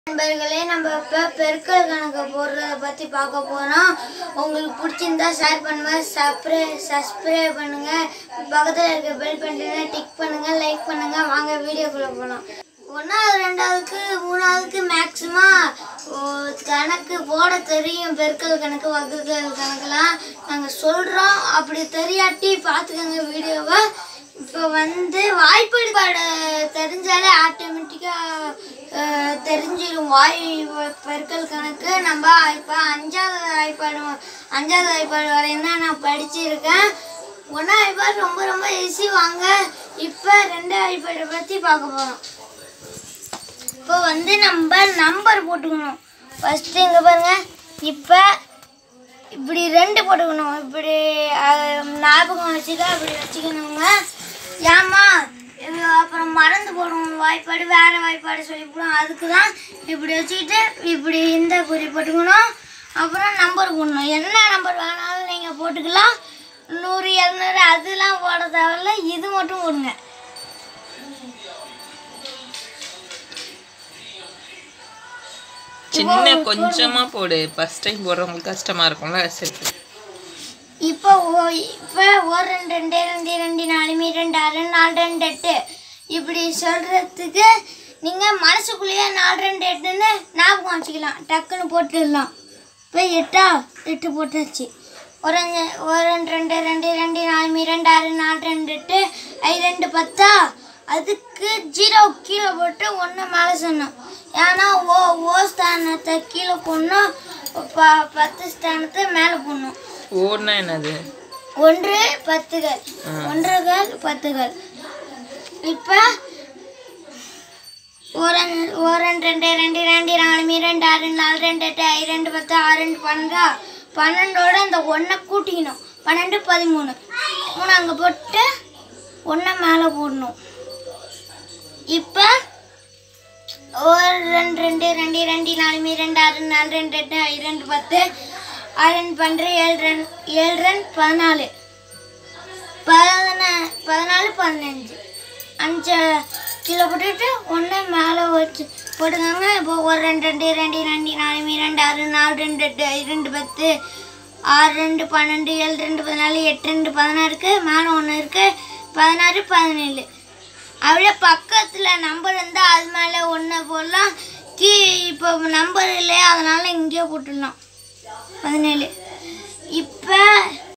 நண்பர்களே நம்ம இப்போ பெருக்கல் கணக்கு போடுறத பற்றி பார்க்க போகிறோம் உங்களுக்கு பிடிச்சிருந்தா ஷேர் பண்ணுங்க சப்ரே சப்ஸ்கிரைப் பண்ணுங்க பக்கத்தில் இருக்க பெல் பட்டனை டிக் பண்ணுங்க லைக் பண்ணுங்க வாங்க வீடியோக்குள்ளே போகலாம் ஒன்றாவது ரெண்டாவதுக்கு மூணாவதுக்கு மேக்ஸிமம் கணக்கு போட தெரியும் பெருக்கல் கணக்கு வகுக்கல் கணக்கெல்லாம் நாங்கள் சொல்கிறோம் அப்படி தெரியாட்டி பார்த்துக்கோங்க வீடியோவை இப்போ வந்து வாய்ப்பாடு தெரிஞ்சாலே ஆட்டோமேட்டிக்காக தெரிஞ்சிடும் வாய் வ- பெருக்கல் கணக்கு நம்ம இப்போ அஞ்சாவது வாய்ப்பாடு அஞ்சாவது வாய்ப்பாடு வரையும் தான் நான் படிச்சிருக்கேன் ஒன்றா வாய்ப்பாடு ரொம்ப ரொம்ப ஈஸி வாங்க இப்போ ரெண்டு வாய்ப்பாடை பற்றி பார்க்க போகிறோம் இப்போ வந்து நம்ம நம்பர் போட்டுக்கணும் ஃபஸ்ட்டு இங்கே பாருங்க இப்போ இப்படி ரெண்டு போட்டுக்கணும் இப்படி அஹ், ஞாபகம் வச்சுக்க அப்படி வச்சுக்கணுங்க ஏமா இது அப்புறம் மறந்து போடுவோம் வாய்ப்பாடு வேறு வாய்ப்பாடு சொல்லிவிடுவோம் அதுக்கு தான் இப்படி வச்சுக்கிட்டு இப்படி இந்த குறி போட்டுக்கணும் அப்புறம் நம்பர் போடணும் என்ன நம்பர் வேணாலும் நீங்கள் போட்டுக்கலாம் நூறு இரநூறு அதெல்லாம் போட தேவையில்ல இது மட்டும் போடுங்க சின்ன கொஞ்சமா போடு ஃபர்ஸ்ட் டைம் போடுறவங்களுக்கு கஷ்டமா இருக்கும்ல சரி இப்போ ஓ- இப்போ ஒரு ரெண்டு ரெண்டு ரெண்டு ரெண்டு நாலு மீ ரெண்டு ஆறு நாலு ரெண்டு எட்டு இப்படி சொல்கிறதுக்கு நீங்கள் மனசுக்குள்ளேயே நாலு ரெண்டு எட்டுன்னு ஞாபகம் வச்சுக்கலாம் டக்குன்னு போட்டுடலாம் இப்போ எட்டா எட்டு போட்டாச்சு ஒரு அஞ்சு- ஒரு ரெண்டு ரெண்டு ரெண்டு ரெண்டு நாலு மீ ரெண்டு ஆறு நாலு ரெண்டு எட்டு ஐ ரெண்டு பத்தா அதுக்கு ஜீரோ கீழே போட்டு ஒன்று மேலே சொன்னோம் ஏன்னா ஓ ஓ ஸ்தானத்தை கீழே போடணும் ப பத்து ஸ்தானத்தை மேலே போடணும் ஓடுனா என்னது ஒன்று பத்துகள் ஒன்றுகள் பத்துகள் இப்போ ஒரு அஞ்சு- ஒரு ரெண்டு ரெண்டு ரெண்டு ரெண்டு நாலு மீ ரெண்டு ஆறு நாலு ரெண்டு எட்டு ஐ ரெண்டு பத்து ஆறு ரெண்டு பன்னெண்டா பன்னெண்டோட இந்த ஒன்றை கூட்டிக்கணும் பன்னெண்டு பதிமூணு மூணு அங்கே போட்டு ஒன்றை மேலே போடணும் இப்போ ஒரு ரெண்டு ரெண்டு ரெண்டு ரெண்டு நாலு மீ ரெண்டு ஆறு நாலு ரெண்டு எட்டு ஐ ரெண்டு பத்து ஆறு ரெண்டு பன்னெண்டு ஏழு ரெண்டு ஏழு ரெண்டு பதினாலு பதினா பதினாலு பதினஞ்சு அஞ்சு கிலோ போட்டுட்டு ஒன்று மேலே வச்சு போட்டுக்கோங்க இப்போ ஒரு ரெண்டு ரெண்டு ரெண்டு ரெண்டு நாலு மீ ரெண்டு ஆறு நாலு ரெண்டு எட்டு ஐ ரெண்டு பத்து ஆறு ரெண்டு பன்னெண்டு ஏழு ரெண்டு பதினாலு எட்டு ரெண்டு பதினாறுக்கு மேலே ஒன்று இருக்குது பதினாறு பதினேழு அப்படியே பக்கத்தில் நம்பர் இருந்தால் அது மேலே ஒன்று போடலாம் கீ இப்போ நம்பர் இல்லையா அதனால் இங்கேயே போட்டுடலாம் பதினேழு இப்போ